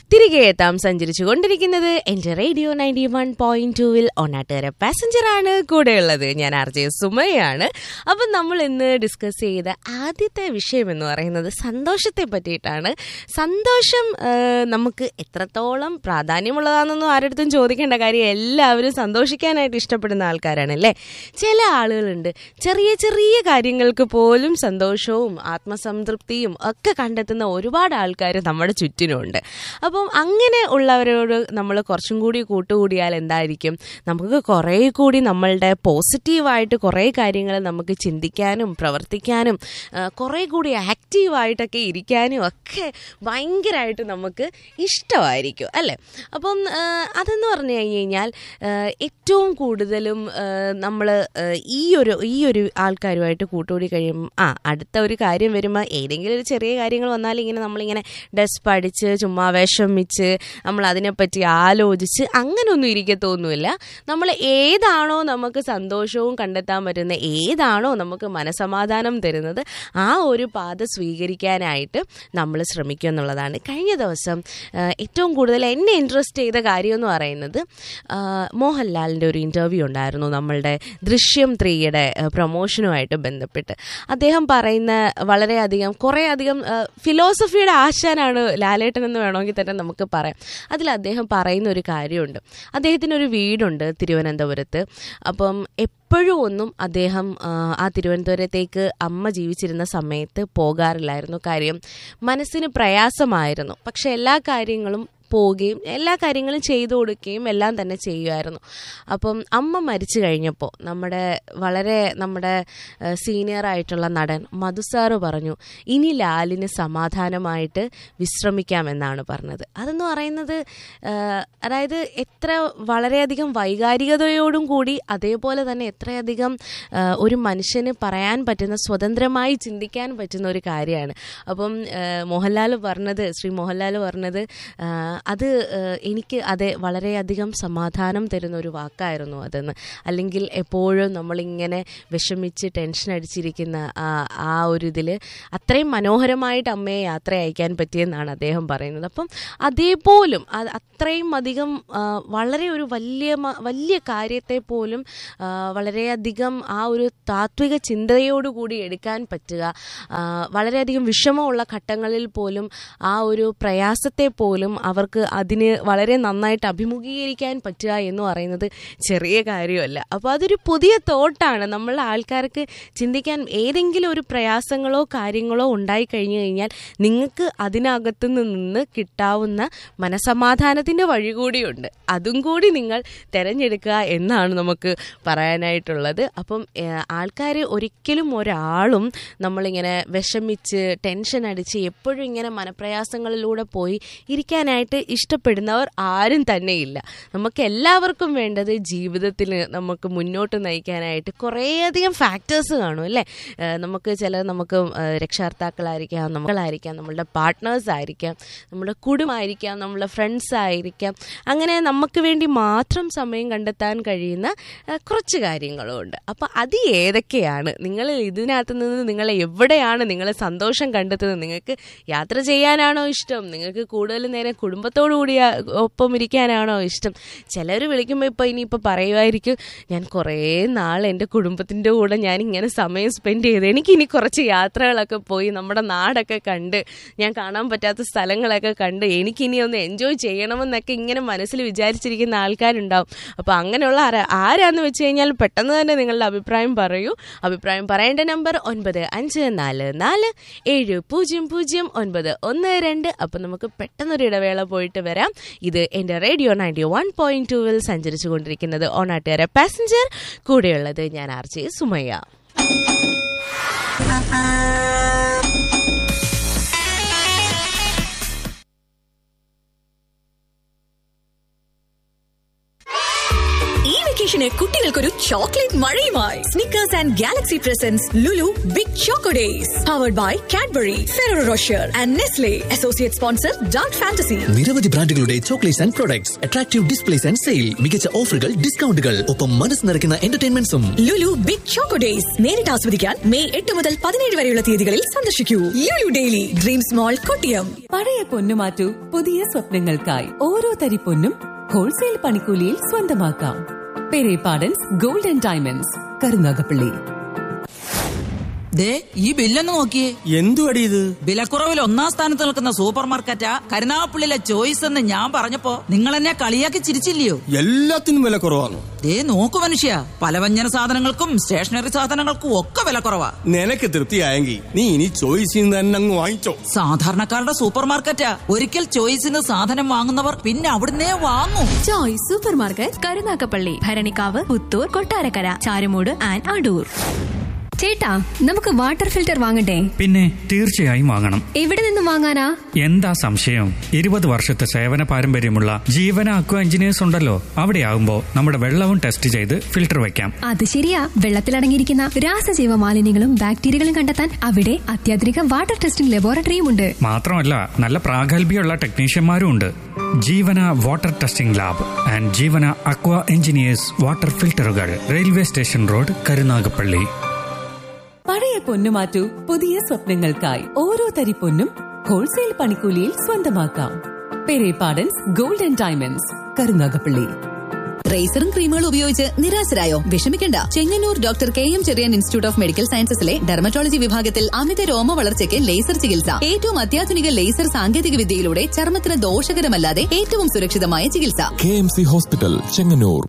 തിരികെ എത്താം സഞ്ചരിച്ചു കൊണ്ടിരിക്കുന്നത് എന്റെ റേഡിയോ നയൻറ്റി വൺ പോയിന്റ് ടൂവിൽ ഒന്നാട്ടുകര പാസഞ്ചർ ആണ് കൂടെയുള്ളത് ഞാൻ ആർ ജെ സുമയാണ് അപ്പം നമ്മൾ ഇന്ന് ഡിസ്കസ് ചെയ്ത ആദ്യത്തെ വിഷയം എന്ന് പറയുന്നത് സന്തോഷത്തെ പറ്റിയിട്ടാണ് സന്തോഷം ആ, നമുക്ക് എത്രത്തോളം പ്രാധാന്യമുള്ളതാണെന്നൊന്നും ആരുടെ ചോദിക്കേണ്ട കാര്യം എല്ലാവരും സന്തോഷിക്കാനായിട്ട് ഇഷ്ടപ്പെടുന്ന ആൾക്കാരാണ് അല്ലേ ചില ആളുകളുണ്ട് ചെറിയ ചെറിയ കാര്യങ്ങൾക്ക് പോലും സന്തോഷവും ആത്മസംതൃപ്തിയും ഒക്കെ കണ്ടെത്തുന്ന ഒരുപാട് ആൾക്കാർ നമ്മുടെ ചുറ്റിനുമുണ്ട് അപ്പം അങ്ങനെ ഉള്ളവരോട് നമ്മൾ കുറച്ചും കൂടി കൂട്ടുകൂടിയാൽ എന്തായിരിക്കും നമുക്ക് കുറേ കൂടി നമ്മളുടെ പോസിറ്റീവായിട്ട് കുറേ കാര്യങ്ങൾ നമുക്ക് ചിന്തിക്കാനും പ്രവർത്തിക്കാനും ആ, കുറേ കൂടി ആക്റ്റീവായിട്ടൊക്കെ ഇരിക്കാനും ഒക്കെ ഭയങ്കരമായിട്ട് നമുക്ക് ഇഷ്ടമായിരിക്കും അല്ലേ അപ്പം ആ, അതെന്ന് പറഞ്ഞു കഴിഞ്ഞ് കഴിഞ്ഞാൽ ആ, ഏറ്റവും കൂടുതലും നമ്മൾ ഈ ഒരു ഈ ഒരു ആൾക്കാരുമായിട്ട് കൂട്ടുകൂടി കഴിയുമ്പോൾ ആ അടുത്ത ഒരു കാര്യം വരുമ്പോൾ ഏതെങ്കിലും ഒരു ചെറിയ കാര്യങ്ങൾ വന്നാൽ ഇങ്ങനെ നമ്മളിങ്ങനെ ഡെസ് പഠിച്ച് ചുമ്മാ വിഷമിച്ച് നമ്മൾ അതിനെപ്പറ്റി ആലോചിച്ച് അങ്ങനെയൊന്നും ഇരിക്കത്തൊന്നുമില്ല നമ്മൾ ഏതാണോ നമുക്ക് സന്തോഷവും കണ്ടെത്താൻ പറ്റുന്ന ഏതാണോ നമുക്ക് മനസമാധാനം തരുന്നത് ആ ഒരു പാത സ്വീകരിക്കാനായിട്ട് നമ്മൾ ശ്രമിക്കുക എന്നുള്ളതാണ് കഴിഞ്ഞ ദിവസം ആ, ഏറ്റവും കൂടുതൽ എന്നെ ഇൻട്രസ്റ്റ് ചെയ്ത കാര്യം എന്ന് പറയുന്നത് ആ, മോഹൻലാലിൻ്റെ ഒരു ഇൻ്റർവ്യൂ ഉണ്ടായിരുന്നു നമ്മളുടെ ദൃശ്യം ത്രീയുടെ പ്രൊമോഷനുമായിട്ട് ബന്ധപ്പെട്ട് അദ്ദേഹം പറയുന്ന വളരെയധികം കുറേ അധികം ഫിലോസഫിയുടെ ആശാനാണ് ലാലേട്ടൻ എന്ന് വേണമെങ്കിൽ തന്നെ നമുക്ക് പറയാം അതിൽ അദ്ദേഹം പറയുന്ന ഒരു കാര്യമുണ്ട് അദ്ദേഹത്തിന് ഒരു വീടുണ്ട് തിരുവനന്തപുരത്ത് അപ്പം എപ്പോഴും ഒന്നും അദ്ദേഹം ആ, ആ തിരുവനന്തപുരത്തേക്ക് അമ്മ ജീവിച്ചിരുന്ന സമയത്ത് പോകാറില്ലായിരുന്നു കാര്യം മനസ്സിന് പ്രയാസമായിരുന്നു പക്ഷെ എല്ലാ കാര്യങ്ങളും പോവുകയും എല്ലാ കാര്യങ്ങളും ചെയ്തു കൊടുക്കുകയും എല്ലാം തന്നെ ചെയ്യുമായിരുന്നു അപ്പം അമ്മ മരിച്ചു കഴിഞ്ഞപ്പോൾ നമ്മുടെ വളരെ നമ്മുടെ സീനിയർ ആയിട്ടുള്ള നടൻ മധുസാറ് പറഞ്ഞു ഇനി ലാലിന് സമാധാനമായിട്ട് വിശ്രമിക്കാമെന്നാണ് പറഞ്ഞത് അതെന്ന് പറയുന്നത് ആ, അതായത് എത്ര വളരെയധികം വൈകാരികതയോടും കൂടി അതേപോലെ തന്നെ എത്രയധികം ആ, ഒരു മനുഷ്യന് പറയാൻ പറ്റുന്ന സ്വതന്ത്രമായി ചിന്തിക്കാൻ പറ്റുന്ന ഒരു കാര്യമാണ് അപ്പം ആ, മോഹൻലാൽ പറഞ്ഞത് ശ്രീ മോഹൻലാൽ പറഞ്ഞത് ആ, അത് ആ, എനിക്ക് അതെ വളരെയധികം സമാധാനം തരുന്ന ഒരു വാക്കായിരുന്നു അതെന്ന് അല്ലെങ്കിൽ എപ്പോഴും നമ്മളിങ്ങനെ വിഷമിച്ച് ടെൻഷൻ അടിച്ചിരിക്കുന്ന ആ ആ ഒരു ഇതിൽ അത്രയും മനോഹരമായിട്ട് അമ്മയെ യാത്ര അയക്കാൻ പറ്റിയെന്നാണ് അദ്ദേഹം പറയുന്നത് അപ്പം അതേപോലും അത് അത്രയും അധികം ആ, വളരെ ഒരു വലിയ മ- വലിയ കാര്യത്തെ പോലും ആ, വളരെയധികം ആ ഒരു താത്വിക ചിന്തയോടുകൂടി എടുക്കാൻ പറ്റുക ആ, വളരെയധികം വിഷമമുള്ള ഘട്ടങ്ങളിൽ പോലും ആ ഒരു പ്രയാസത്തെ പോലും അവർക്ക് അതിന് വളരെ നന്നായിട്ട് അഭിമുഖീകരിക്കാൻ പറ്റുക എന്ന് പറയുന്നത് ചെറിയ കാര്യമല്ല അപ്പോൾ അതൊരു പുതിയ തോട്ടാണ് നമ്മൾ ആൾക്കാർക്ക് ചിന്തിക്കാൻ ഏതെങ്കിലും ഒരു പ്രയാസങ്ങളോ കാര്യങ്ങളോ ഉണ്ടായി കഴിഞ്ഞു കഴിഞ്ഞാൽ നിങ്ങൾക്ക് അതിനകത്ത് നിന്ന് കിട്ടാവുന്ന മനസമാധാനത്തിൻ്റെ വഴി കൂടിയുണ്ട് അതും കൂടി നിങ്ങൾ തിരഞ്ഞെടുക്കുക എന്നാണ് നമുക്ക് പറയാനായിട്ടുള്ളത് അപ്പം ആൾക്കാർ ഒരിക്കലും ഒരാളും നമ്മളിങ്ങനെ വിഷമിച്ച് ടെൻഷൻ അടിച്ച് എപ്പോഴും ഇങ്ങനെ മനപ്രയാസങ്ങളിലൂടെ പോയി ഇരിക്കാനായിട്ട് ഇഷ്ടപ്പെടുന്നവർ ആരും തന്നെയില്ല നമുക്ക് എല്ലാവർക്കും വേണ്ടത് ജീവിതത്തിൽ നമുക്ക് മുന്നോട്ട് നയിക്കാനായിട്ട് കുറേയധികം ഫാക്ടേഴ്സ് കാണും അല്ലേ ഏഹ് നമുക്ക് ചില നമുക്ക് ഏഹ് രക്ഷകർത്താക്കളായിരിക്കാം നമ്മളായിരിക്കാം നമ്മളുടെ പാർട്ട്നേഴ്സ് ആയിരിക്കാം നമ്മുടെ കുടുംബമായിരിക്കാം നമ്മളുടെ ഫ്രണ്ട്സ് ആയിരിക്കാം അങ്ങനെ നമുക്ക് വേണ്ടി മാത്രം സമയം കണ്ടെത്താൻ കഴിയുന്ന ഏഹ് കുറച്ച് കാര്യങ്ങളും ഉണ്ട് അപ്പോൾ അത് ഏതൊക്കെയാണ് നിങ്ങൾ ഇതിനകത്ത് നിന്ന് നിങ്ങൾ എവിടെയാണ് നിങ്ങൾ സന്തോഷം കണ്ടെത്തുന്നത് നിങ്ങൾക്ക് യാത്ര ചെയ്യാനാണോ ഇഷ്ടം നിങ്ങൾക്ക് കൂടുതൽ നേരം കുടുംബത്തോടു കൂടി ആ- ഒപ്പം ഇരിക്കാനാണോ ഇഷ്ടം ചിലർ വിളിക്കുമ്പോൾ ഇപ്പോൾ ഇനിയിപ്പോൾ പറയുമായിരിക്കും ഞാൻ കുറേ നാൾ എൻ്റെ കുടുംബത്തിൻ്റെ കൂടെ ഞാൻ ഇങ്ങനെ സമയം സ്പെൻഡ് ചെയ്ത് എനിക്കിനി കുറച്ച് യാത്രകളൊക്കെ പോയി നമ്മുടെ നാടൊക്കെ കണ്ട് ഞാൻ കാണാൻ പറ്റാത്ത സ്ഥലങ്ങളൊക്കെ കണ്ട് എനിക്കിനി ഒന്ന് എൻജോയ് ചെയ്യണമെന്നൊക്കെ ഇങ്ങനെ മനസ്സിൽ വിചാരിച്ചിരിക്കുന്ന ആൾക്കാരുണ്ടാവും അപ്പോൾ അങ്ങനെയുള്ള ആരാ ആരാന്ന് വെച്ച് കഴിഞ്ഞാൽ പെട്ടെന്ന് തന്നെ നിങ്ങളുടെ അഭിപ്രായം പറയൂ അഭിപ്രായം പറയേണ്ട നമ്പർ ഒൻപത് അഞ്ച് നാല് നാല് ഏഴ് പൂജ്യം പൂജ്യം ഒൻപത് ഒന്ന് രണ്ട് അപ്പം നമുക്ക് പെട്ടെന്നൊരു ഇടവേള പോയിട്ട് വരാം ഇത് എൻ്റെ റേഡിയോ നയൻറ്റി വൺ പോയിന്റ് ടൂവിൽ സഞ്ചരിച്ചു കൊണ്ടിരിക്കുന്നത് ഓണാട്ടുകാരെ പാസഞ്ചർ കൂടെയുള്ളത് ഞാൻ ആർ ജെ സുമയ്യ ഈ വെക്കേഷന് കുട്ടികൾക്കൊരു ചോക്ലേറ്റ് മഴയുമായി Snickers and Galaxy presents Lulu big choco days powered by Cadbury Ferrero Rocher and Nestle associate sponsor Dark Fantasy നിരവധി ബ്രാൻഡുകളുടെ chocolates and products attractive displays and sale മികച്ച ഓഫറുകൾ ഡിസ്കൗണ്ടുകൾ ഒപ്പം മനസ്സ് നിറയ്ക്കുന്ന എന്റർടൈൻമെന്റ്സും ലുലു ബിഗ് ചോക്കോ ഡേയ്സ് നേരിട്ട് ആസ്വദിക്കാൻ മെയ് എട്ട് മുതൽ പതിനേഴ് വരെയുള്ള തീയതികളിൽ സന്ദർശിക്കൂ Lulu daily dreams mall Kottiyam പഴയ പൊന്നു മാറ്റൂ പുതിയ സ്വപ്നങ്ങൾക്കായി ഓരോ തരി പൊന്നും ഹോൾസെയിൽ പണിക്കൂലിയിൽ സ്വന്തമാക്കാം Pereppadans gold and diamonds Karunagappally ദേ ഈ ബില്ലൊന്ന് നോക്കിയേ എന്തുവടി ഇത് വിലക്കുറവിൽ ഒന്നാം സ്ഥാനത്ത് നിൽക്കുന്ന സൂപ്പർ മാർക്കറ്റാ കരുനാഗപ്പള്ളിയിലെ ചോയ്സ് എന്ന് ഞാൻ പറഞ്ഞപ്പോ നിങ്ങൾ എന്നെ കളിയാക്കി ചിരിച്ചില്ലയോ എല്ലാത്തിനും വില കുറവാണ് ദേ നോക്കു മനുഷ്യ പലവ്യഞ്ജന സാധനങ്ങൾക്കും സ്റ്റേഷനറി സാധനങ്ങൾക്കും ഒക്കെ വിലക്കുറവാ നിനക്ക് തൃപ്തിയായെങ്കിൽ നീ ഇനി ചോയ്സിൽ നിന്ന് തന്നെ അങ്ങ് വാങ്ങിച്ചോ സാധാരണക്കാരുടെ സൂപ്പർ മാർക്കറ്റാ ഒരിക്കൽ ചോയ്സിന് സാധനം വാങ്ങുന്നവർ പിന്നെ അവിടുന്നേ വാങ്ങും choice super market Karunagappally Bharanikkavu Puthur Kottarakkara Charummoodu and Adoor ചേട്ടാ നമുക്ക് വാട്ടർ ഫിൽറ്റർ വാങ്ങണ്ടേ പിന്നെ തീർച്ചയായും വാങ്ങണം എവിടെ നിന്ന് വാങ്ങാനാ എന്താ സംശയം ഇരുപത് വർഷത്തെ സേവന പാരമ്പര്യമുള്ള ജീവന അക്വ എഞ്ചിനീയേഴ്സ് ഉണ്ടല്ലോ അവിടെയാകുമ്പോ നമ്മുടെ വെള്ളവും ടെസ്റ്റ് ചെയ്ത് ഫിൽട്ടർ വെക്കാം അത് ശരിയാ വെള്ളത്തിലടങ്ങിയിരിക്കുന്ന രാസജീവ മാലിന്യങ്ങളും ബാക്ടീരിയകളും കണ്ടെത്താൻ അവിടെ അത്യാധുനിക വാട്ടർ ടെസ്റ്റിംഗ് ലബോറട്ടറിയും ഉണ്ട് മാത്രമല്ല നല്ല പ്രാഗൽഭ്യമുള്ള ടെക്നീഷ്യന്മാരും ഉണ്ട് Jeevana water testing lab and Jeevana aqua engineers water ഫിൽട്ടറുകൾ റെയിൽവേ സ്റ്റേഷൻ റോഡ് കരുനാഗപ്പള്ളി പഴയ പൊന്നു മാറ്റൂ പുതിയ സ്വപ്നങ്ങൾക്കായി ഓരോ തരി പൊന്നും ഹോൾസെയിൽ പണിക്കൂലിയിൽ സ്വന്തമാക്കാം Pereppadans gold and diamonds Karunagappally റേസറും ക്രീമുകളും ഉപയോഗിച്ച് നിരാശരായോ വിഷമിക്കണ്ട Chengannur doctor K M Cherian institute of medical സയൻസസിലെ ഡെർമറ്റോളജി വിഭാഗത്തിൽ അമിത രോമ വളർച്ചയ്ക്ക് ലേസർ ചികിത്സ ഏറ്റവും അത്യാധുനിക ലേസർ സാങ്കേതിക വിദ്യയിലൂടെ ചർമ്മത്തിന് ദോഷകരമല്ലാതെ ഏറ്റവും സുരക്ഷിതമായ ചികിത്സ K M C hospital Chengannur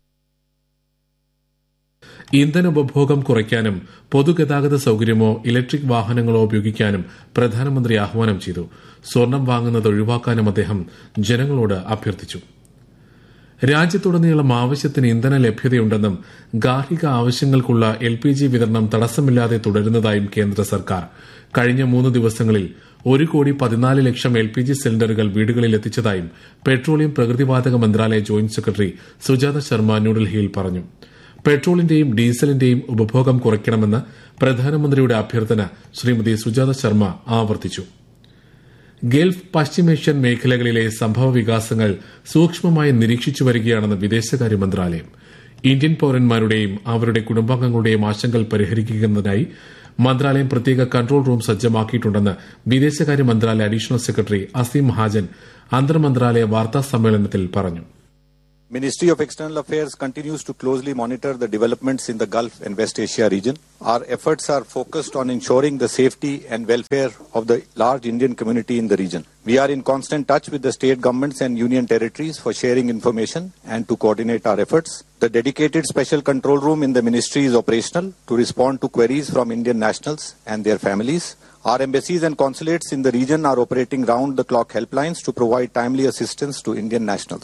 ഇന്ധന ഉപഭോഗം കുറയ്ക്കാനും പൊതുഗതാഗത സൌകര്യമോ ഇലക്ട്രിക് വാഹനങ്ങളോ ഉപയോഗിക്കാനും പ്രധാനമന്ത്രി ആഹ്വാനം ചെയ്തു സ്വർണം വാങ്ങുന്നത് ഒഴിവാക്കാനും അദ്ദേഹം ജനങ്ങളോട് അഭ്യർത്ഥിച്ചു രാജ്യത്തുടനീളം ആവശ്യത്തിന് ഇന്ധന ലഭ്യതയുണ്ടെന്നും ഗാർഹിക ആവശ്യങ്ങൾക്കുള്ള എൽ പി ജി വിതരണം തടസ്സമില്ലാതെ തുടരുന്നതായും കേന്ദ്ര സർക്കാർ കഴിഞ്ഞ മൂന്ന് ദിവസങ്ങളിൽ ഒരു കോടി പതിനാല് ലക്ഷം എൽ പി ജി സിലിണ്ടറുകൾ വീടുകളിൽ എത്തിച്ചതായും പെട്രോളിയം പ്രകൃതിവാതക മന്ത്രാലയ ജോയിന്റ് സെക്രട്ടറി സുജാത ശർമ്മ ന്യൂഡൽഹിയിൽ പറഞ്ഞു പെട്രോളിന്റെയും ഡീസലിന്റെയും ഉപഭോഗം കുറയ്ക്കണമെന്ന് പ്രധാനമന്ത്രിയുടെ അഭ്യർത്ഥന ശ്രീമതി സുജാത ശർമ്മ ആവർത്തിച്ചു ഗൾഫ് പശ്ചിമേഷ്യൻ മേഖലകളിലെ സംഭവ വികാസങ്ങൾ സൂക്ഷ്മമായി നിരീക്ഷിച്ചു വരികയാണെന്ന് വിദേശകാര്യ മന്ത്രാലയം ഇന്ത്യൻ പൌരന്മാരുടെയും അവരുടെ കുടുംബാംഗങ്ങളുടെയും ആശങ്കകൾ പരിഹരിക്കുന്നതിനായി മന്ത്രാലയം പ്രത്യേക കൺട്രോൾ റൂം സജ്ജമാക്കിയിട്ടുണ്ടെന്ന് വിദേശകാര്യ മന്ത്രാലയ അഡീഷണൽ സെക്രട്ടറി അസീം മഹാജൻ അന്തർമന്ത്രാലയ വാർത്താ സമ്മേളനത്തിൽ പറഞ്ഞു Ministry of External Affairs continues to closely monitor the developments in the Gulf and West Asia region. Our efforts are focused on ensuring the safety and welfare of the large Indian community in the region. We are in constant touch with the state governments and union territories for sharing information and to coordinate our efforts. The dedicated special control room in the ministry is operational to respond to queries from Indian nationals and their families. Our embassies and consulates in the region are operating round the clock helplines to provide timely assistance to Indian nationals.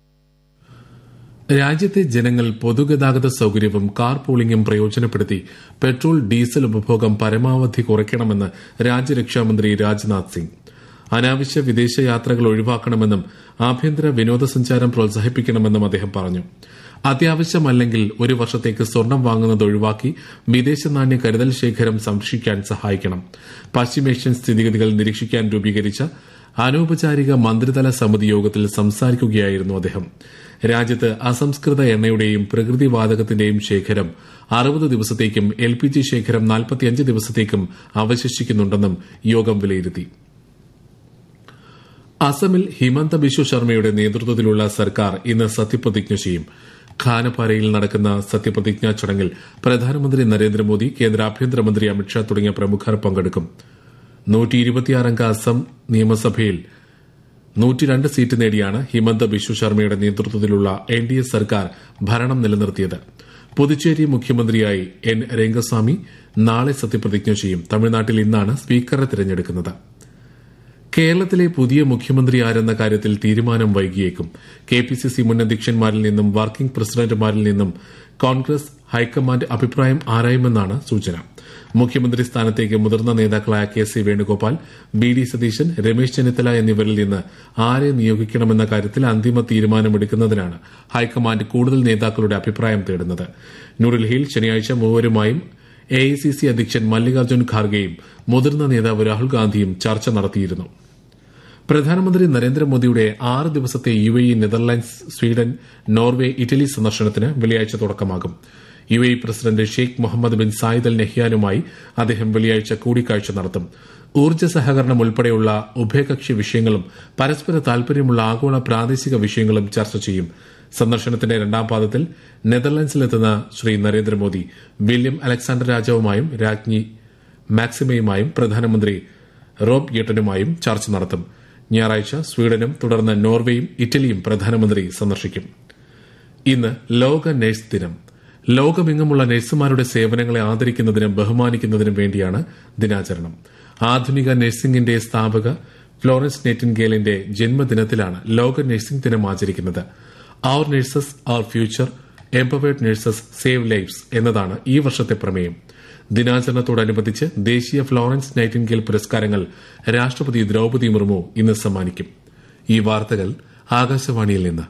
രാജ്യത്തെ ജനങ്ങൾ പൊതുഗതാഗത സൌകര്യവും car പൂളിംഗും പ്രയോജനപ്പെടുത്തി petrol diesel ഉപഭോഗം പരമാവധി കുറയ്ക്കണമെന്ന് രാജ്യരക്ഷാമന്ത്രി രാജ്നാഥ് സിംഗ് അനാവശ്യ വിദേശ യാത്രകൾ ഒഴിവാക്കണമെന്നും ആഭ്യന്തര വിനോദസഞ്ചാരം പ്രോത്സാഹിപ്പിക്കണമെന്നും അദ്ദേഹം പറഞ്ഞു അത്യാവശ്യമല്ലെങ്കിൽ ഒരു വർഷത്തേക്ക് സ്വർണം വാങ്ങുന്നത് ഒഴിവാക്കി വിദേശ നാണ്യ കരുതൽ ശേഖരം സംരക്ഷിക്കാൻ സഹായിക്കണം പശ്ചിമേഷ്യൻ സ്ഥിതിഗതികൾ നിരീക്ഷിക്കാൻ രൂപീകരിച്ച അനൌപചാരിക മന്ത്രിതല സമിതി യോഗത്തിൽ സംസാരിക്കുകയായിരുന്നു അദ്ദേഹം രാജ്യത്ത് അസംസ്കൃത എണ്ണയുടെയും പ്രകൃതിവാതകത്തിന്റെയും ശേഖരം അറുപത് ദിവസത്തേക്കും എൽ പി ജി ശേഖരം നാൽപ്പത്തിയഞ്ച് ദിവസത്തേക്കും അവശേഷിക്കുന്നുണ്ടെന്നും യോഗം വിലയിരുത്തി അസമിൽ ഹിമന്ത ബിശ്വ ശർമ്മയുടെ നേതൃത്വത്തിലുള്ള സർക്കാർ ഇന്ന് സത്യപ്രതിജ്ഞ ചെയ്യും ഖാനപാരയിൽ നടക്കുന്ന സത്യപ്രതിജ്ഞാ ചടങ്ങിൽ പ്രധാനമന്ത്രി നരേന്ദ്രമോദി കേന്ദ്ര ആഭ്യന്തരമന്ത്രി അമിത്ഷാ തുടങ്ങിയ പ്രമുഖർ പങ്കെടുക്കും നൂറ്റി ഇരുപത്തിയാറംഗ അസം നിയമസഭയിൽ നൂറ്റിരണ്ട് സീറ്റ് നേടിയാണ് ഹിമന്ത ബിശ്വ ശർമ്മയുടെ നേതൃത്വത്തിലുള്ള എൻ ഡി എ സർക്കാർ ഭരണം നിലനിർത്തിയത് പുതുച്ചേരി മുഖ്യമന്ത്രിയായി എൻ രംഗസ്വാമി നാളെ സത്യപ്രതിജ്ഞ ചെയ്യും തമിഴ്നാട്ടിൽ ഇന്നാണ് സ്പീക്കറെ തിരഞ്ഞെടുക്കുന്നത് കേരളത്തിലെ പുതിയ മുഖ്യമന്ത്രി ആരെന്ന കാര്യത്തിൽ തീരുമാനം വൈകിയേക്കും കെ പി സി സി മുൻ അധ്യക്ഷന്മാരിൽ നിന്നും വർക്കിംഗ് പ്രസിഡന്റുമാരിൽ നിന്നും കോൺഗ്രസ് ഹൈക്കമാൻഡ് അഭിപ്രായം ആരായുമെന്നാണ് സൂചന മുഖ്യമന്ത്രി സ്ഥാനത്തേക്ക് മുതിർന്ന നേതാക്കളായ K C Venugopal V D Satheesan Ramesh Chennithala എന്നിവരിൽ നിന്ന് ആരെ നിയോഗിക്കണമെന്ന കാര്യത്തിൽ അന്തിമ തീരുമാനമെടുക്കുന്നതിനാണ് ഹൈക്കമാൻഡ് കൂടുതൽ നേതാക്കളുടെ അഭിപ്രായം തേടുന്നത് ന്യൂഡൽഹിയിൽ ശനിയാഴ്ച മൂവരുമായും എ ഐ സി സി അധ്യക്ഷൻ മല്ലികാർജ്ജുൻ ഖാർഗെയും മുതിർന്ന നേതാവ് രാഹുൽ ഗാന്ധിയും ചർച്ച നടത്തിയിരുന്നു പ്രധാനമന്ത്രി നരേന്ദ്രമോദിയുടെ ആറ് ദിവസത്തെ U A E Netherlands Sweden Norway Italy സന്ദർശനത്തിന് വെള്ളിയാഴ്ച തുടക്കമാകും U A E president Sheikh Mohammed bin Zayed al നെഹ്യാനുമായി അദ്ദേഹം വെള്ളിയാഴ്ച കൂടിക്കാഴ്ച നടത്തും ഊർജ്ജ സഹകരണം ഉൾപ്പെടെയുള്ള ഉഭയകക്ഷി വിഷയങ്ങളും പരസ്പര താൽപര്യമുള്ള ആഗോള പ്രാദേശിക വിഷയങ്ങളും ചർച്ച ചെയ്യും സന്ദർശനത്തിന്റെ രണ്ടാം പാദത്തിൽ നെതർലൻഡ്സിലെത്തുന്ന ശ്രീ നരേന്ദ്രമോദി വില്യം അലക്സാണ്ടർ രാജാവുമായും രാജ്ഞി മാക്സിമയുമായും പ്രധാനമന്ത്രി റോബ് യെട്ടനുമായും ചർച്ച നടത്തും ഞായറാഴ്ച സ്വീഡനും തുടർന്ന് നോർവേയും ഇറ്റലിയും പ്രധാനമന്ത്രി സന്ദർശിക്കും ഇന്ന് ലോക നഴ്സ് ദിനം ലോകമെങ്ങുമുള്ള നഴ്സുമാരുടെ സേവനങ്ങളെ ആദരിക്കുന്നതിനും ബഹുമാനിക്കുന്നതിനും വേണ്ടിയാണ് ദിനാചരണം ആധുനിക നഴ്സിംഗിന്റെ സ്ഥാപക ഫ്ലോറൻസ് നെറ്റിൻഗേലിന്റെ ജന്മദിനത്തിലാണ് ലോക നഴ്സിംഗ് ദിനം ആചരിക്കുന്നത് our nurses our future empowered nurses save lives എന്നതാണ് ഈ വർഷത്തെ പ്രമേയം ദിനാചരണത്തോടനുബന്ധിച്ച് ദേശീയ ഫ്ലോറൻസ് നൈറ്റിൻഗേൽ പുരസ്കാരങ്ങൾ രാഷ്ട്രപതി ദ്രൌപതി മുർമു ഇന്ന് സമ്മാനിക്കും ഈ വാർത്തകൾ ആകാശവാണിയിൽ നിന്ന്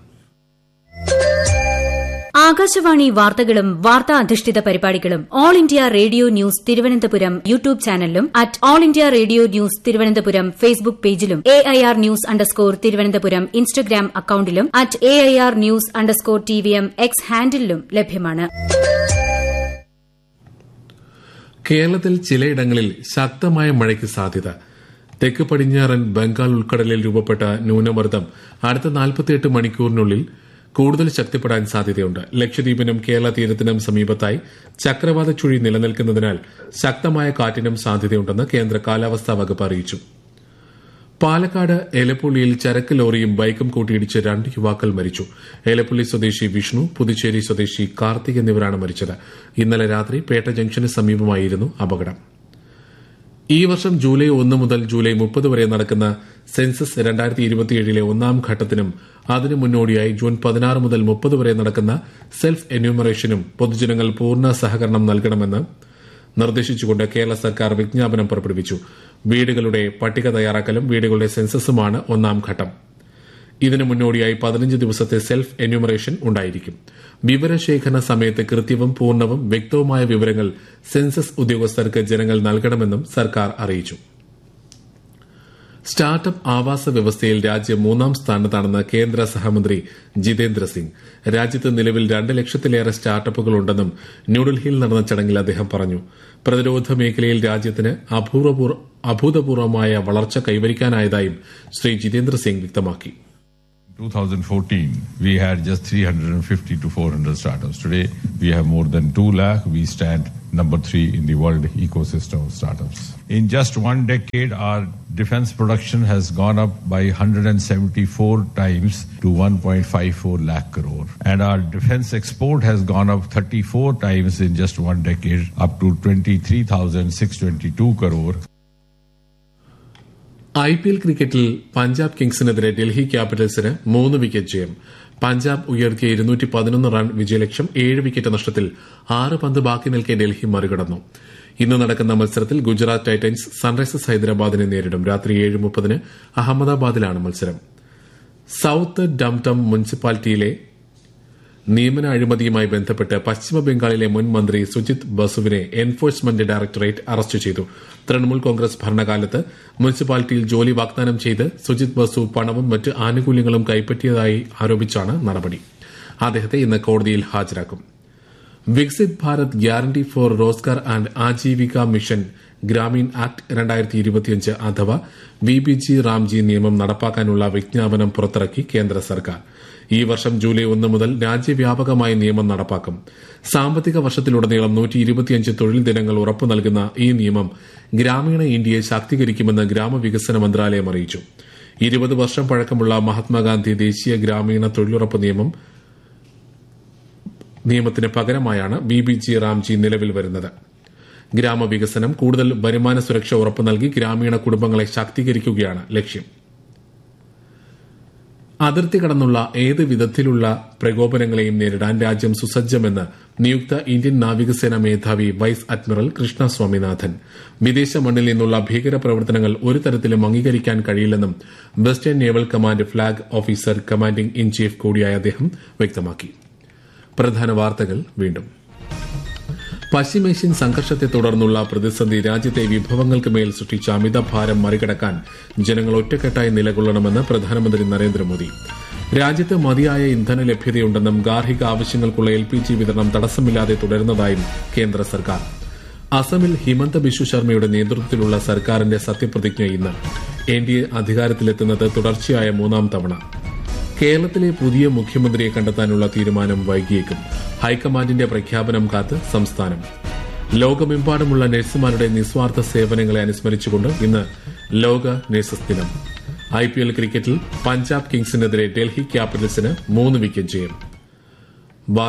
ആകാശവാണി വാർത്തകളും വാർത്താ അധിഷ്ഠിത പരിപാടികളും all India radio news Thiruvananthapuram YouTube ചാനലിലും at all India radio news Thiruvananthapuram Facebook പേജിലും A I R news underscore Thiruvananthapuram Instagram അക്കൌണ്ടിലും at A I R news underscore T V M X ഹാൻഡിലും ലഭ്യമാണ് കേരളത്തിൽ ചിലയിടങ്ങളിൽ ശക്തമായ മഴയ്ക്ക് സാധ്യത തെക്ക് പടിഞ്ഞാറൻ ബംഗാൾ ഉൾക്കടലിൽ രൂപപ്പെട്ട ന്യൂനമർദ്ദം അടുത്ത നാൽപ്പത്തിയെട്ട് മണിക്കൂറിനുള്ളിൽ കൂടുതൽ ശക്തിപ്പെടാൻ സാധ്യതയുണ്ട് ലക്ഷദ്വീപിനും കേരള തീരത്തിനും സമീപത്തായി ചക്രവാത ചുഴി നിലനിൽക്കുന്നതിനാൽ ശക്തമായ കാറ്റിനും സാധ്യതയുണ്ടെന്ന് കേന്ദ്ര കാലാവസ്ഥാ വകുപ്പ് അറിയിച്ചു പാലക്കാട് ഏലപ്പുള്ളിയിൽ ചരക്ക് ലോറിയും ബൈക്കും കൂട്ടിയിടിച്ച് രണ്ട് യുവാക്കൾ മരിച്ചു ഏലപ്പുള്ളി സ്വദേശി വിഷ്ണു പുതുച്ചേരി സ്വദേശി കാർത്തിക് എന്നിവരാണ് മരിച്ചത് ഇന്നലെ രാത്രി പേട്ട ജംഗ്ഷന് സമീപമായിരുന്നു അപകടം ഈ വർഷം ജൂലൈ ഒന്ന് മുതൽ ജൂലൈ മുപ്പത് വരെ നടക്കുന്ന സെൻസസ് രണ്ടായിരത്തി ഇരുപത്തിയേഴിലെ ഒന്നാം ഘട്ടത്തിനും അതിനു മുന്നോടിയായി ജൂൺ പതിനാറ് മുതൽ മുപ്പത് വരെ നടക്കുന്ന സെൽഫ് എന്യൂമറേഷനും പൊതുജനങ്ങൾ പൂർണ്ണ സഹകരണം നൽകണമെന്ന് നിർദ്ദേശിച്ചുകൊണ്ട് കേരള സർക്കാർ വിജ്ഞാപനം പുറപ്പെടുവിച്ചു വീടുകളുടെ പട്ടിക തയ്യാറാക്കലും വീടുകളുടെ സെൻസസുമാണ് ഒന്നാം ഘട്ടം ഇതിനു മുന്നോടിയായി പതിനഞ്ച് ദിവസത്തെ സെൽഫ് എന്യൂമറേഷൻ ഉണ്ടായിരിക്കും വിവരശേഖരണ സമയത്ത് കൃത്യവും പൂർണ്ണവും വ്യക്തവുമായ വിവരങ്ങൾ സെൻസസ് ഉദ്യോഗസ്ഥർക്ക് ജനങ്ങൾ നൽകണമെന്നും സർക്കാർ അറിയിച്ചു സ്റ്റാർട്ടപ്പ് ആവാസ വ്യവസ്ഥയിൽ രാജ്യം മൂന്നാം സ്ഥാനത്താണെന്ന് കേന്ദ്ര സഹമന്ത്രി ജിതേന്ദ്ര സിംഗ് രാജ്യത്ത് നിലവിൽ രണ്ട് ലക്ഷത്തിലേറെ സ്റ്റാർട്ടപ്പുകൾ ഉണ്ടെന്നും ന്യൂഡൽഹിയിൽ നടന്ന ചടങ്ങിൽ അദ്ദേഹം പറഞ്ഞു പ്രതിരോധ മേഖലയിൽ രാജ്യത്തിന് അഭൂതപൂർവമായ വളർച്ച കൈവരിക്കാനായതായും ശ്രീ ജിതേന്ദ്ര സിംഗ് വ്യക്തമാക്കി 2014, we had just 350 to 400 startups. Today, we have more than 2 lakh. We stand number three in the world ecosystem of startups. In just one decade, our defense production has gone up by 174 times to 1.54 lakh crore. And our defense export has gone up 34 times in just one decade, up to 23,622 crore. I P L ക്രിക്കറ്റിൽ പഞ്ചാബ് കിങ്സിനെതിരെ ഡൽഹി ക്യാപിറ്റൽസിന് മൂന്ന് wicket ജയം പഞ്ചാബ് ഉയർത്തിയ ഇരുന്നൂറ്റി പതിനൊന്ന് run വിജയലക്ഷ്യം ഏഴ് wicket നഷ്ടത്തിൽ ആറ് പന്ത് ബാക്കി നിൽക്കെ ഡൽഹി മറികടന്നു ഇന്ന് നടക്കുന്ന മത്സരത്തിൽ ഗുജറാത്ത് ടൈറ്റൻസ് സൺറൈസേഴ്സ് ഹൈദരാബാദിനെ നേരിടും രാത്രി ഏഴ് മുപ്പതിന് അഹമ്മദാബാദിലാണ് മത്സരം സൌത്ത് ഡംടം മുനിസിപ്പാലിറ്റിയിലെ നിയമന അഴിമതിയുമായി ബന്ധപ്പെട്ട് പശ്ചിമ ബംഗാളിലെ മുൻ മന്ത്രി സുജിത് ബസുവിനെ എൻഫോഴ്സ്മെന്റ് ഡയറക്ടറേറ്റ് അറസ്റ്റ് ചെയ്തു തൃണമൂൽ കോൺഗ്രസ് ഭരണകാലത്ത് മുനിസിപ്പാലിറ്റിയിൽ ജോലി വാഗ്ദാനം ചെയ്ത് സുജിത് ബസു പണവും മറ്റ് ആനുകൂല്യങ്ങളും കൈപ്പറ്റിയതായി ആരോപിച്ചാണ് നടപടി അദ്ദേഹത്തെ ഇന്ന് കോടതിയിൽ ഹാജരാക്കും Viksit Bharat guarantee for Rozgar and Ajeevika mission Grameen act രണ്ടായിരത്തി ഇരുപത്തിയഞ്ച് അഥവാ വി ബി ജി റാംജി നിയമം നടപ്പാക്കാനുള്ള വിജ്ഞാപനം പുറത്തിറക്കി കേന്ദ്ര സർക്കാർ ഈ വർഷം ജൂലൈ ഒന്ന് മുതൽ രാജ്യവ്യാപകമായി നിയമം നടപ്പാക്കും സാമ്പത്തിക വർഷത്തിലുടനീളം നൂറ്റി ഇരുപത്തിയഞ്ച് തൊഴിൽ ദിനങ്ങൾ ഉറപ്പു നൽകുന്ന ഈ നിയമം ഗ്രാമീണ ഇന്ത്യയെ ശാക്തീകരിക്കുമെന്ന് ഗ്രാമവികസന മന്ത്രാലയം അറിയിച്ചു ഇരുപത് വർഷം പഴക്കമുള്ള മഹാത്മാഗാന്ധി ദേശീയ ഗ്രാമീണ തൊഴിലുറപ്പ് നിയമം നിയമത്തിന് പകരമായാണ് ബി ബി ജി റാംജി നിലവിൽ വരുന്നത് ഗ്രാമവികസനം കൂടുതൽ വരുമാന സുരക്ഷ ഉറപ്പു നൽകി ഗ്രാമീണ കുടുംബങ്ങളെ ശാക്തീകരിക്കുകയാണ് ലക്ഷ്യം അതിർത്തി കടന്നുള്ള ഏത് വിധത്തിലുള്ള പ്രകോപനങ്ങളെയും നേരിടാൻ രാജ്യം സുസജ്ജമെന്ന് നിയുക്ത ഇന്ത്യൻ നാവികസേന മേധാവി വൈസ് അഡ്മിറൽ കൃഷ്ണ സ്വാമിനാഥൻ വിദേശ മണ്ണിൽ നിന്നുള്ള ഭീകര പ്രവർത്തനങ്ങൾ ഒരു തരത്തിലും അംഗീകരിക്കാൻ കഴിയില്ലെന്നും western naval command flag officer commanding in chief കൂടിയായ അദ്ദേഹം വ്യക്തമാക്കി പ്രധാന വാർത്തകൾ വീണ്ടും പശ്ചിമേഷ്യൻ സംഘർഷത്തെ തുടർന്നുള്ള പ്രതിസന്ധി രാജ്യത്തെ വിഭവങ്ങൾക്ക് മേൽ സൃഷ്ടിച്ച അമിതഭാരം മറികടക്കാൻ ജനങ്ങൾ ഒറ്റക്കെട്ടായി നിലകൊള്ളണമെന്ന് പ്രധാനമന്ത്രി നരേന്ദ്രമോദി രാജ്യത്ത് മതിയായ ഇന്ധന ലഭ്യതയുണ്ടെന്നും ഗാർഹിക ആവശ്യങ്ങൾക്കുള്ള എൽ പി ജി വിതരണം തടസ്സമില്ലാതെ തുടരുന്നതായും കേന്ദ്ര സർക്കാർ അസമിൽ ഹിമന്ത ബിശ്വ ശർമ്മയുടെ നേതൃത്വത്തിലുള്ള സർക്കാരിന്റെ സത്യപ്രതിജ്ഞ ഇന്ന് എൻ ഡി എ അധികാരത്തിലെത്തുന്നത് തുടർച്ചയായ മൂന്നാം തവണ കേരളത്തിലെ പുതിയ മുഖ്യമന്ത്രിയെ കണ്ടെത്താനുള്ള തീരുമാനം വൈകിയേക്കും ഹൈക്കമാൻഡിന്റെ പ്രഖ്യാപനം കാത്ത് സംസ്ഥാനം ലോകമെമ്പാടുമുള്ള നഴ്സുമാരുടെ നിസ്വാർത്ഥ സേവനങ്ങളെ അനുസ്മരിച്ചുകൊണ്ട് ഇന്ന് ലോക നഴ്സസ് ദിനം ഐ പി എൽ ക്രിക്കറ്റിൽ പഞ്ചാബ് കിങ്സിനെതിരെ ഡൽഹി ക്യാപിറ്റൽസിന് മൂന്ന് വിക്കറ്റ് ജയം